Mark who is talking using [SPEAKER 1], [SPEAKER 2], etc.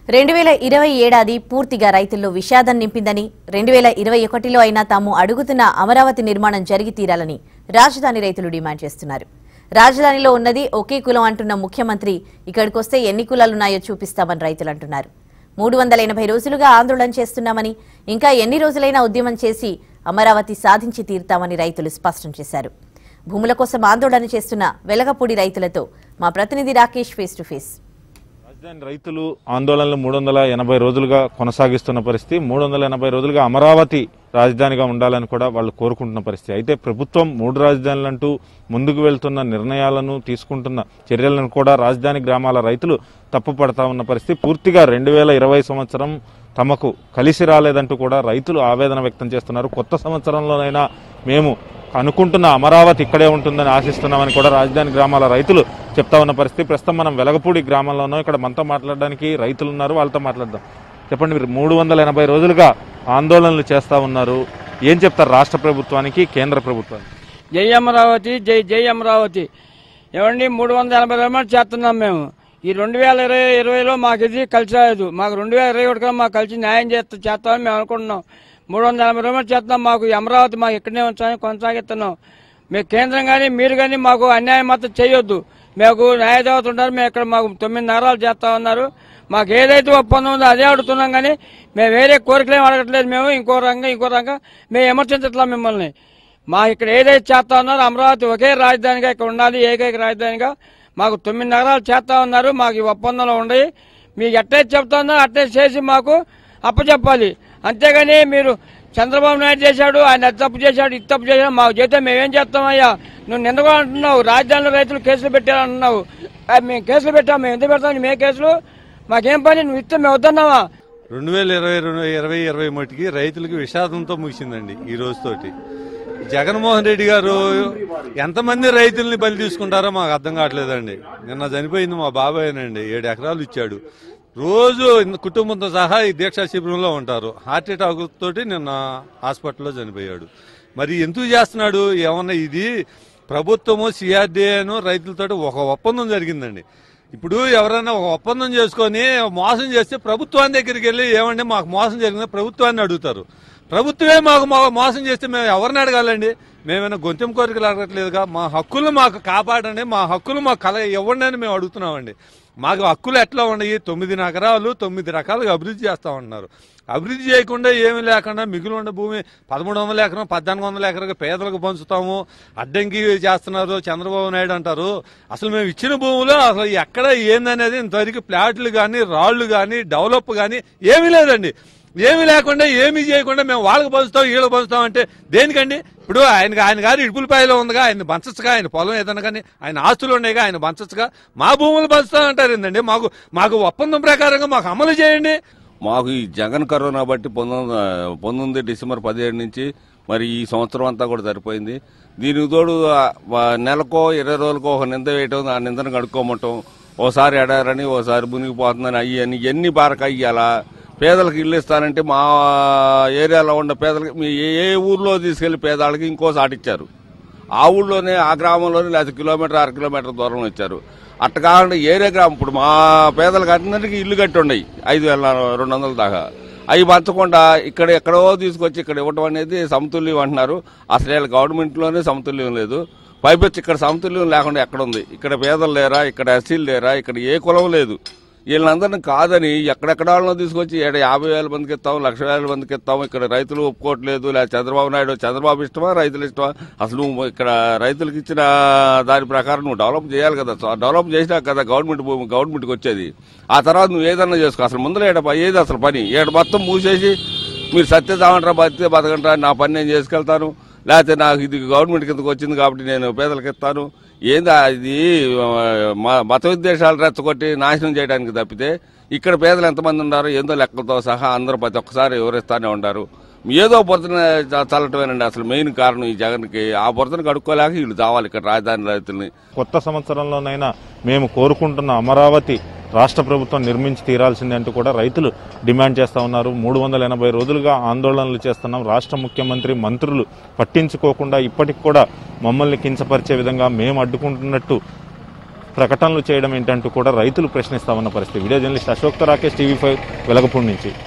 [SPEAKER 1] రెండు వేల ఇరవై ఏడాది పూర్తిగా రైతుల్లో విషాదం నింపిందని రెండు వేల ఇరవై ఒకటిలో అయినా తాము అడుగుతున్న అమరావతి నిర్మాణం జరిగి తీరాలని రాజధాని రైతులు డిమాండ్ చేస్తున్నారు రాజధానిలో ఉన్నది ఒకే కులం అంటున్న ముఖ్యమంత్రి ఇక్కడికొస్తే ఎన్ని కులాలున్నాయో చూపిస్తామని రైతులు అంటున్నారు మూడు వందల ఎనభై రోజులుగా ఆందోళన చేస్తున్నామని ఇంకా ఎన్ని రోజులైనా ఉద్యమం చేసి అమరావతి సాధించి తీరుతామని రైతులు స్పష్టం చేశారు భూముల కోసం ఆందోళన చేస్తున్న వెలగపూడి రైతులతో మా ప్రతినిధి రాకేష్ ఫేస్ టు ఫేస్
[SPEAKER 2] రాజధాని రైతులు ఆందోళనలు మూడు వందల ఎనభై రోజులుగా కొనసాగిస్తున్న పరిస్థితి మూడు వందల ఎనభై రోజులుగా అమరావతి రాజధానిగా ఉండాలని కూడా వాళ్ళు కోరుకుంటున్న పరిస్థితి అయితే ప్రభుత్వం మూడు రాజధానులంటూ ముందుకు వెళ్తున్న నిర్ణయాలను తీసుకుంటున్న చర్యలను కూడా రాజధాని గ్రామాల రైతులు తప్పుపడతా ఉన్న పరిస్థితి పూర్తిగా రెండు వేల ఇరవై సంవత్సరం తమకు కలిసి రాలేదంటూ కూడా రైతులు ఆవేదన వ్యక్తం చేస్తున్నారు కొత్త సంవత్సరంలోనైనా మేము అనుకుంటున్న అమరావతి ఇక్కడే ఉంటుందని ఆశిస్తున్నామని కూడా రాజధాని గ్రామాల రైతులు చెప్తా ఉన్న పరిస్థితి ప్రస్తుతం మనం వెలగపూడి గ్రామంలోనూ ఇక్కడ మనతో మాట్లాడడానికి రైతులు ఉన్నారు వాళ్ళతో మాట్లాడదాం చెప్పండి మీరు మూడు వందల ఎనభై రోజులుగా ఆందోళనలు చేస్తా ఉన్నారు ఏం చెప్తారు రాష్ట్ర ప్రభుత్వానికి కేంద్ర ప్రభుత్వానికి
[SPEAKER 3] జై అమరావతి జై జై అమరావతి ఏమండి మూడు వందల ఎనభై రూపాయలు చేస్తున్నాం మేము ఈ రెండు వేల ఇరవై ఇరవైలో మాకు ఇది కలిసి రాలేదు మాకు రెండు వేల ఇరవై ఒకటిలో మాకు కలిసి న్యాయం చేస్తా చేస్తామని మేము అనుకుంటున్నాం మూడు వందల ఎనభై రూపాయలు చేస్తున్నాం మాకు ఈ అమరావతి మాకు ఇక్కడనే ఉంచాలని కొనసాగిస్తున్నాం మేము కేంద్రం కానీ మీరు కానీ మాకు అన్యాయం మాత్రం చేయొద్దు మాకు న్యాయదేవత ఉంటారు మేము ఇక్కడ మాకు తొమ్మిది నగరాలు చేస్తా ఉన్నారు మాకు ఏదైతే ఒప్పందం ఉందో అదే అడుగుతున్నాం కానీ మేము వేరే కోరికలు ఏం అడగట్లేదు మేము ఇంకో రంగం ఇంకో రంగం మేము విమర్శించట్లా మిమ్మల్ని మా ఇక్కడ ఏదైతే చేస్తా ఉన్నారో అమరావతి ఒకే రాజధానిగా ఇక్కడ ఉండాలి ఏకైక రాజధానిగా మాకు తొమ్మిది నగరాలు చేస్తా ఉన్నారు మాకు ఈ ఒప్పందంలో ఉన్నాయి మీకు ఎట్టయితే చెప్తా ఉన్నారో అట్టే చేసి మాకు అప్పచెప్పాలి అంతేగాని మీరు చంద్రబాబు నాయుడు చేశాడు ఆయన అది తప్పు చేశాడు ఇది తప్పు చేశాడు మాకు చేస్తే మేమేం చేస్తామయ్యా నువ్వు నిన్న కూడా అంటున్నావు రాజధానిలో రైతులు కేసులు పెట్టారంటున్నావు ఆ, మేము కేసులు పెట్టాం మేము ఎందుకు పెడతాం మే కేసులు మాకేం పని నువ్వు ఇస్తే మేము వద్దన్నావా
[SPEAKER 4] రెండు వేల ఇరవై రెండు ఇరవై ఇరవై మటుకి రైతులకు విషాదంతో ముగిసిందండి ఈ రోజుతోటి జగన్మోహన్ రెడ్డి గారు ఎంతమంది రైతుల్ని బలి తీసుకుంటారో మాకు అర్థం కావట్లేదండి నిన్న చనిపోయింది మా బాబాయేనండి ఏడు ఎకరాలు ఇచ్చాడు రోజు కుటుంబంతో సహా ఈ దీక్షా శిబిరంలో ఉంటారు హార్ట్ అటాక్ తోటి నిన్న హాస్పిటల్లో చనిపోయాడు మరి ఎందుకు చేస్తున్నాడు ఏమన్నా ఇది ప్రభుత్వము సిఆర్డీఏను రైతులతో ఒక ఒప్పందం జరిగిందండి ఇప్పుడు ఎవరైనా ఒక ఒప్పందం చేసుకొని మోసం చేస్తే ప్రభుత్వాన్ని దగ్గరికి వెళ్ళి ఏమంటే మాకు మోసం జరిగింది ప్రభుత్వాన్ని అడుగుతారు ప్రభుత్వమే మాకు మా- మోసం చేస్తే మేము ఎవరిని అడగాలండి మేమైనా గొంతెం కోరికలు అడగట్లేదుగా మా హక్కులు మాకు కాపాడండి మా హక్కులు మాకు కల ఇవ్వండి అని మేము అడుగుతున్నామండి మాకు హక్కులు ఎట్లా ఉన్నాయి తొమ్మిది నగరాలు తొమ్మిది రకాలుగా అభివృద్ధి చేస్తా ఉంటున్నారు అభివృద్ధి చేయకుండా ఏమీ లేకుండా మిగిలి ఉన్న భూమి పదమూడు వందల ఎకరం పద్నాలుగు వందల ఎకరం పేదలకు పంచుతాము అడ్డంకి చేస్తున్నారు చంద్రబాబు నాయుడు అంటారు అసలు మేము ఇచ్చిన భూములో అసలు ఎక్కడ ఏందనేది ఇంతవరకు ప్లాట్లు కానీ రాళ్లు కానీ డెవలప్ కానీ ఏమీ లేదండి ఏమీ లేకుండా ఏమీ చేయకుండా మేము వాళ్ళకి పంచుతాం వీళ్ళకి పంచుతాం అంటే దేనికండి ఇప్పుడు ఆయన ఆయన గారు ఇడుపులపాయలో ఉందిగా ఆయన పంచచ్చుగా ఆయన పొలం ఏదన్నా కానీ ఆయన ఆస్తులు ఉన్నాయిగా ఆయన పంచచ్చుగా మా భూములు పంచుతాం అంటారు ఏందండి మాకు మాకు ఒప్పందం ప్రకారంగా మాకు అమలు చేయండి
[SPEAKER 5] మాకు ఈ జగన్ కరోనా బట్టి పంతొమ్మిది పంతొమ్మిది డిసెంబర్ పదిహేడు నుంచి మరి ఈ సంవత్సరం అంతా కూడా సరిపోయింది దీనికి తోడు ఆ, వా- నెలకో ఇరవై రోజులకో ఒక నింద వేయటం ఆ నిందను కడుక్కోమటం ఓసారి ఎడారని ఓసారి మునిగిపోతుందని అయ్యి అని ఎన్ని బారక అయ్యాలా పేదలకు ఇల్లు ఇస్తానంటే మా ఏరియాలో ఉన్న పేదలకి మీ ఏ ఏ ఊర్లో తీసుకెళ్లి పేదవాళ్ళకి ఇంకో సాటిచ్చారు ఆ ఊళ్ళోనే ఆ గ్రామంలోనే లేకపోతే కిలోమీటర్ అర కిలోమీటర్ దూరంలో ఇచ్చారు అట్ట కాకుండా ఏరే గ్రామం ఇప్పుడు మా పేదలకు అందరికీ ఇల్లు కట్టి ఉన్నాయి ఐదు వేల రెండు వందల దాకా అవి పంచకుండా ఇక్కడ ఎక్కడో తీసుకొచ్చి ఇక్కడ ఇవ్వడం అనేది సమతుల్యం అంటున్నారు అసలు వీళ్ళ గవర్నమెంట్లోనే సమతుల్యం లేదు పైపెచ్చి ఇక్కడ సమతుల్యం లేకుండా ఎక్కడ ఉంది ఇక్కడ పేదలు లేరా ఇక్కడ ఎస్సీలు లేరా ఇక్కడ ఏ కులం లేదు వీళ్ళందరిని కాదని ఎక్కడెక్కడ వాళ్ళనో తీసుకొచ్చి ఏడ యాభై వేల మందికి ఇస్తాం లక్ష వేల మందికి ఇస్తాం ఇక్కడ రైతులు ఒప్పుకోవట్లేదు లేదా చంద్రబాబు నాయుడు చంద్రబాబు ఇష్టమా రైతులు ఇష్టమా అసలు నువ్వు ఇక్కడ రైతులకు ఇచ్చిన దాని ప్రకారం నువ్వు డెవలప్ చేయాలి కదా సో డెవలప్ చేసినా కదా గవర్నమెంట్ భూమి గవర్నమెంట్కి వచ్చేది ఆ తర్వాత నువ్వు ఏదన్నా చేసుకో అసలు ముందర ఏడ ఏది అసలు పని ఏడు మొత్తం మూసేసి మీరు సత్య తామంటారా బతికే బతకంటారా నా పని నేను చేసుకెళ్తాను లేకపోతే నాకు ఇది గవర్నమెంట్ కిందకు వచ్చింది కాబట్టి నేను పేదలకు ఇస్తాను ఏందా ఇది ఆ, మ- మత విద్వేషాలు రెచ్చగొట్టి నాశనం చేయడానికి తప్పితే ఇక్కడ పేదలు ఎంతమంది ఉన్నారు ఏందో లెక్కలతో సహా అందరూ ప్రతి ఒక్కసారి వివరిస్తానే ఉంటారు ఏదో బురదన చల్లటమేనండి అసలు మెయిన్ కారణం ఈ జగన్కి ఆ బురదను కడుక్కోలేక వీళ్ళు చావాలి ఇక్కడ రాజధాని రైతుల్ని
[SPEAKER 2] కొత్త సంవత్సరంలోనైనా మేము కోరుకుంటున్న అమరావతి రాష్ట్ర ప్రభుత్వం నిర్మించి తీరాల్సిందే అంటూ కూడా రైతులు డిమాండ్ చేస్తా ఉన్నారు మూడు వందల ఎనభై రోజులుగా ఆందోళనలు చేస్తున్నాం రాష్ట్ర ముఖ్యమంత్రి మంత్రులు పట్టించుకోకుండా ఇప్పటికి కూడా మమ్మల్ని కించపరిచే విధంగా మేము అడ్డుకుంటున్నట్టు ప్రకటనలు చేయడం ఏంటంటూ కూడా రైతులు ప్రశ్నిస్తామన్న పరిస్థితి video journalist Ashok Rakesh TV five Velagapudi నుంచి